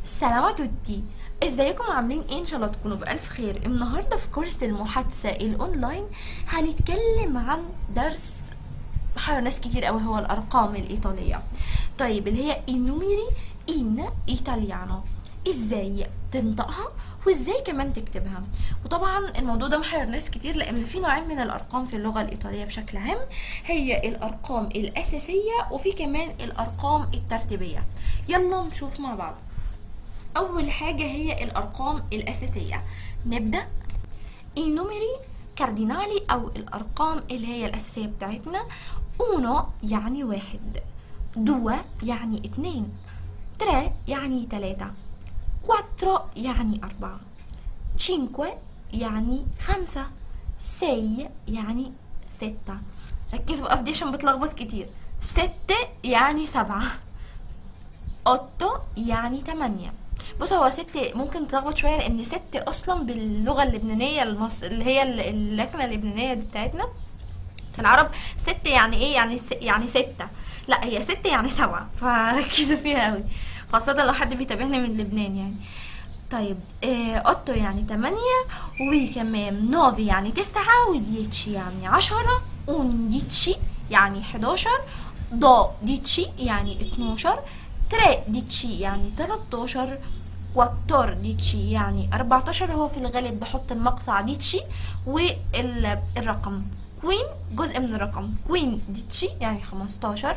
سلام a tutti ازيكم عاملين ايه ان شاء الله تكونوا بألف خير النهارده في كورس المحادثة الاونلاين هنتكلم عن درس حير ناس كتير قوي هو الارقام الايطالية طيب اللي هي i numeri in italiano ازاي تنطقها وازاي كمان تكتبها وطبعا الموضوع ده محير ناس كتير لان في نوعين من الارقام في اللغه الايطاليه بشكل عام هي الارقام الاساسيه وفي كمان الارقام الترتيبيه يلا نشوف مع بعض اول حاجه هي الارقام الاساسيه نبدا i numeri cardinali او الارقام اللي هي الاساسيه بتاعتنا uno يعني واحد due يعني اتنين tre يعني تلاتة quattro يعني أربعة cinque يعني خمسة sei يعني ستة ركزوا بقى في دي عشان بتلخبط كتير ستة يعني سبعة otto يعني تمانية بص هو ست ممكن تلخبط شويه لان ست اصلا باللغه اللبنانيه المص... اللي هي ال- اللكنه اللبنانيه دي بتاعتنا في العرب ست يعني ايه يعني س... يعني ستة لا هي ست يعني سبعة فركزوا فيها قوي خاصة لو حد بيتابعنا من لبنان يعني طيب آه، اوتو يعني تمانية وكمان نوفي يعني تسعة وديتشي يعني عشرة ونديتشي يعني حداشر دو ديتشي يعني اتناشر تري ديتشي يعني تلاتاشر كواتور ديتشي يعني اربعتاشر هو في الغالب بحط المقطع ديتشي والرقم كوين جزء من الرقم كوين ديتشي يعني خمستاشر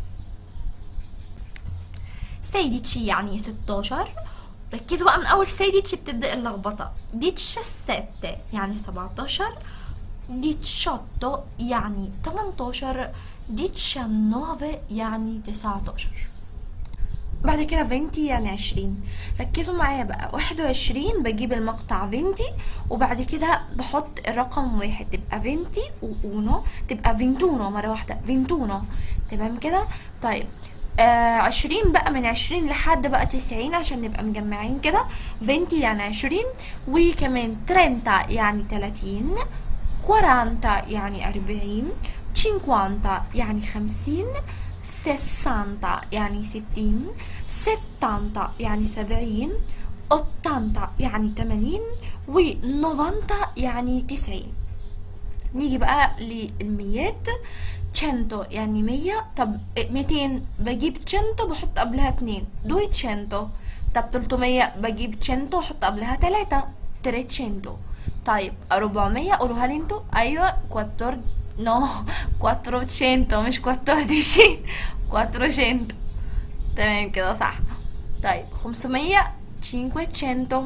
سيديتشي يعني ستاشر ركزوا بقى من اول سيديتشي بتبدا اللخبطه ديتشاسيت يعني سبعتاشر ديتشاتو يعني تمنتاشر ديتشانوفي يعني تسعتاشر بعد كده فينتي يعني عشرين ركزوا معايا بقى واحد وعشرين بجيب المقطع فينتي وبعد كده بحط الرقم واحد تبقى فينتي وأونو تبقى فينتونو مرة واحدة فينتونو تمام كده طيب آه عشرين بقى من عشرين لحد بقى تسعين عشان نبقى مجمعين كده فينتي يعني عشرين وكمان ترينتا يعني تلاتين كورانتا يعني أربعين تشينكوانتا يعني خمسين سيسانتا يعني ستين ستانتا يعني سبعين اوتانتا يعني تمانين ونوفانتا يعني تسعين نيجي بقى للميات تشنتو يعني مية طب ميتين بجيب تشنتو بحط قبلها اتنين دوي تشنتو طب تلتمية بجيب تشنتو بحط قبلها تلاتة تريتشنتو طيب أربعمية قولوها لي انتوا أيوة كواتور نو كواتروتشنتو مش كواتورديشي كواتروشنتو تمام كده صح طيب خمسمية تشينكوتشنتو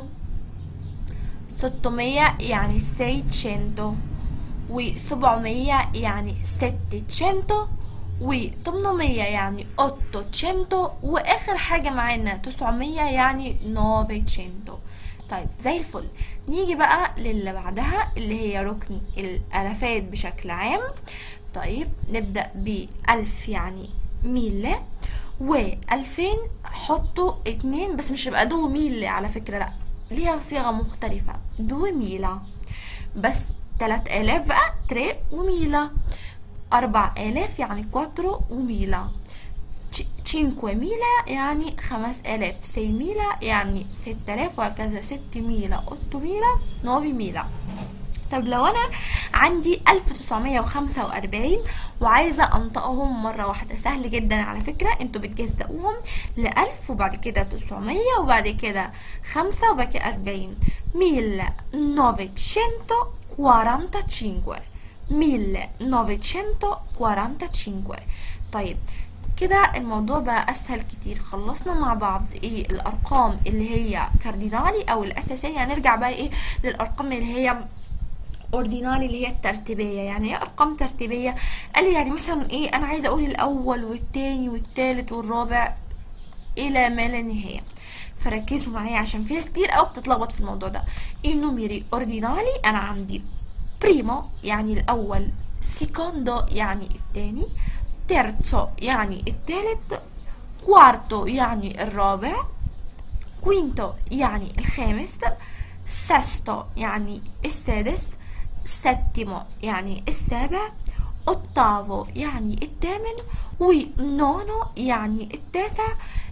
ستمية يعني سيتشنتو وسبعمية يعني ستتشنتو وتمنمية يعني اوتوتشنتو واخر حاجة معانا تسعمية يعني نوفيتشنتو طيب زي الفل نيجي بقى للي بعدها اللي هي ركن الالافات بشكل عام طيب نبدأ بألف يعني ميل وألفين حطوا اتنين بس مش هيبقى دو ميل على فكرة لأ ليها صيغة مختلفة دو ميلا بس تلات آلاف بقى تري وميلا أربع آلاف يعني كواترو وميلا تشينكو ميلا يعني خمس آلاف سي ميلا يعني ست آلاف وهكذا ست ميلا أوتو ميلا نوفي ميلا طب لو أنا عندي ألف تسعمية وخمسة وأربعين وعايزة أنطقهم مرة واحدة سهل جدا على فكرة انتوا بتجزئوهم لألف وبعد كده تسعمية وبعد كده خمسة وبعد كده أربعين ميل نوفيتشنتو كوارانتا ميل نوفيتشنتو كوارانتا طيب كده الموضوع بقى اسهل كتير خلصنا مع بعض ايه الارقام اللي هي كاردينالي او الاساسيه هنرجع بقى ايه للارقام اللي هي اوردينالي اللي هي الترتيبيه يعني ايه ارقام ترتيبيه قال لي يعني مثلا ايه انا عايزه اقول الاول والتاني والتالت والرابع الى ما لا نهايه فركزوا معايا عشان في ناس كتير قوي بتتلخبط في الموضوع ده النوميري اوردينالي انا عندي بريمو يعني الاول سيكوندو يعني التاني تيرتسو يعني التالت كوارتو يعني الرابع كوينتو يعني الخامس سيستو يعني السادس سيتيمو يعني السابع اوتافو يعني الثامن ونونو يعني التاسع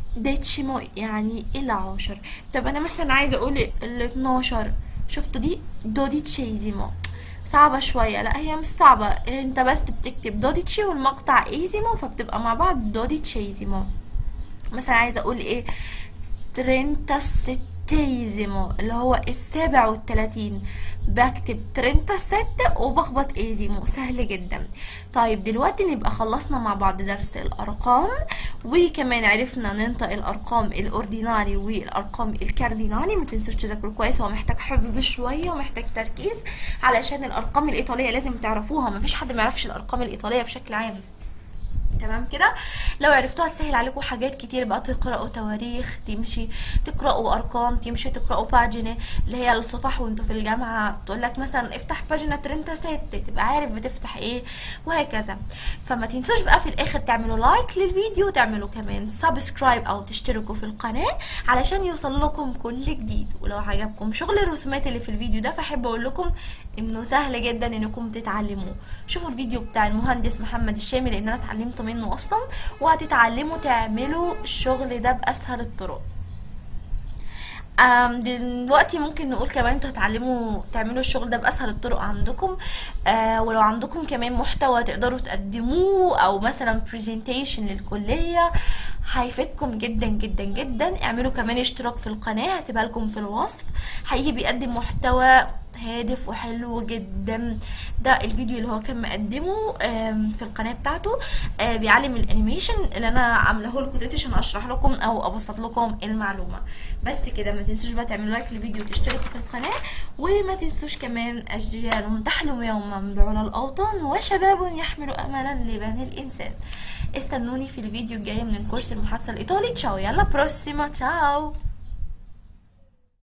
ديتشيمو يعني العاشر طب انا مثلا عايزه اقول ال 12 شفتوا دي دوديتشيزيمو صعبة شوية لا هي مش صعبة انت بس بتكتب دوديتشي والمقطع ايزيمو فبتبقى مع بعض دوديتشيزيمو مثلا عايزة اقول ايه ترينتا ستيزيمو اللي هو السابع والتلاتين بكتب ترينتا ستة وبخبط ايزيمو سهل جدا طيب دلوقتي نبقى خلصنا مع بعض درس الارقام وكمان عرفنا ننطق الارقام الاورديناري والارقام الكاردينالي ما تنسوش تذاكروا كويس هو محتاج حفظ شويه ومحتاج تركيز علشان الارقام الايطاليه لازم تعرفوها مفيش حد ما يعرفش الارقام الايطاليه بشكل عام تمام كده لو عرفتوها تسهل عليكم حاجات كتير بقى تقرأوا تواريخ تمشي تقرأوا أرقام تمشي تقرأوا باجنة اللي هي الصفح وانتوا في الجامعة تقول لك مثلا افتح باجنة ترنتا ست تبقى عارف بتفتح ايه وهكذا فما تنسوش بقى في الآخر تعملوا لايك للفيديو وتعملوا كمان سبسكرايب أو تشتركوا في القناة علشان يوصل لكم كل جديد ولو عجبكم شغل الرسومات اللي في الفيديو ده فأحب أقول لكم إنه سهل جدا إنكم تتعلموه شوفوا الفيديو بتاع المهندس محمد الشامي لأن أنا اتعلمت منه اصلا وهتتعلموا تعملوا الشغل ده باسهل الطرق أم دلوقتي ممكن نقول كمان انتوا هتعلموا تعملوا الشغل ده باسهل الطرق عندكم آه ولو عندكم كمان محتوى تقدروا تقدموه او مثلا برزنتيشن للكليه هيفيدكم جدا جدا جدا اعملوا كمان اشتراك في القناه هسيبها لكم في الوصف حقيقي بيقدم محتوى هادف وحلو جدا ده الفيديو اللي هو كان مقدمه في القناه بتاعته بيعلم الانيميشن اللي انا عاملاه لكم دلوقتي عشان اشرح لكم او ابسط لكم المعلومه بس كده ما تنسوش بقى تعملوا لايك للفيديو وتشتركوا في القناه وما تنسوش كمان اجيال تحلم يوما بعلى الاوطان وشباب يحمل املا لبني الانسان استنوني في الفيديو الجاي من كورس المحادثه الايطالي تشاو يلا بروسيما تشاو